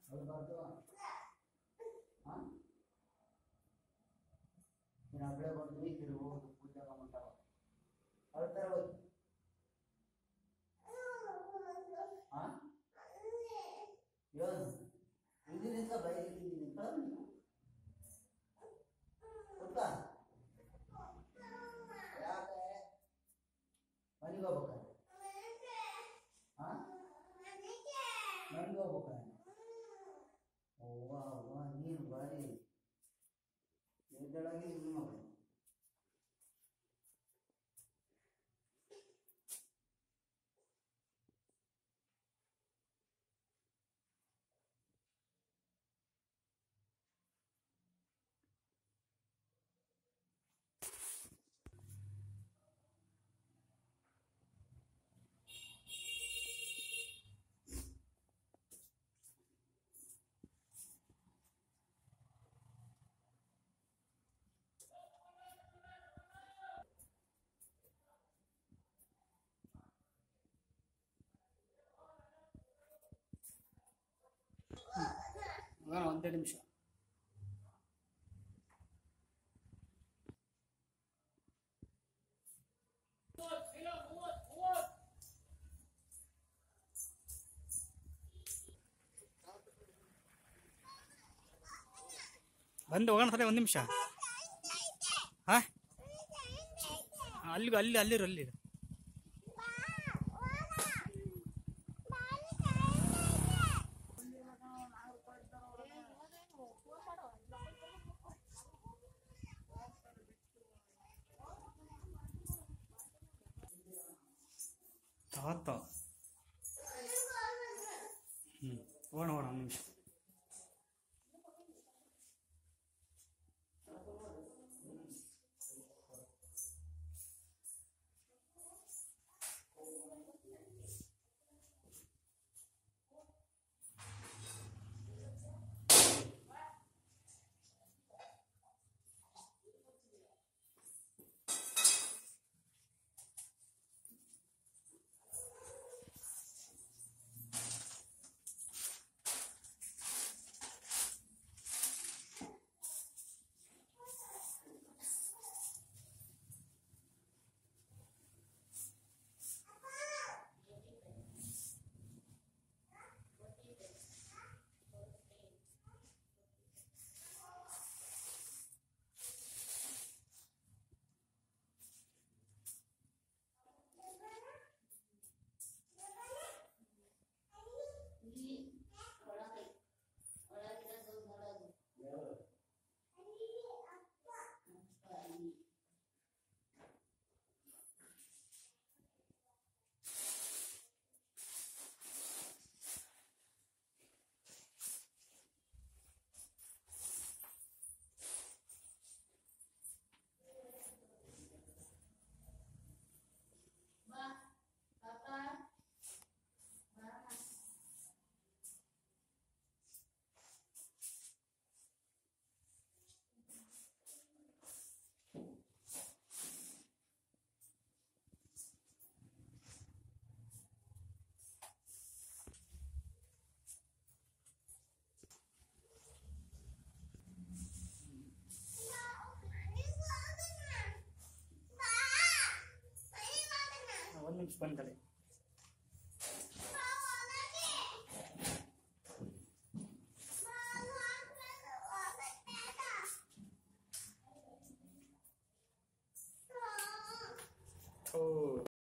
ಅಳ್ಬಾರ್ದು ಹಾಂ ನೀನು ಅಗಡೆ ಬರ್ತೀವಿ ತಿರುಗಿ ಹೋಗೋದು ಪೂಜೆ ಮಾಡ್ತಾವ ಅಳ್ತಾರ ಹೋಗಿ ಹಾಂ ಏನು ಇಂದಿನಿಂದ ಬೈಲಿಕ್ಕೆ ನಿಂತ ನೀನು ಗೊತ್ತಾ ಯಾಕೆ ಮನೆಗೆ ಹೋಗ್ಬೇಕಾ ಹಾಂ ಮನೆಗೆ ಹೋಗ್ಬೇಕಾ ಅವ್ವ ಅವ್ವ ನೀನು ಬಾರಿ ಎದ್ದಳಾಗಿ ಇದು ಮಗಳು ಹೋಗೋಣ ಒಂದೇ ನಿಮಿಷ ಬಂದು ಹೋಗೋಣ ಸರಿ ಒಂದು ನಿಮಿಷ ಹಾ ಅಲ್ಲಿ ಅಲ್ಲಿ ಅಲ್ಲಿರು ಅಲ್ಲಿ ತಾತ ಹ್ಞೂ ಹೋಗೋಣ ಹೋಗೋಣ ಒಂದು ನಿಮಿಷ ಒಂದು ನಿಮಿಷ ಬಂದಳೆ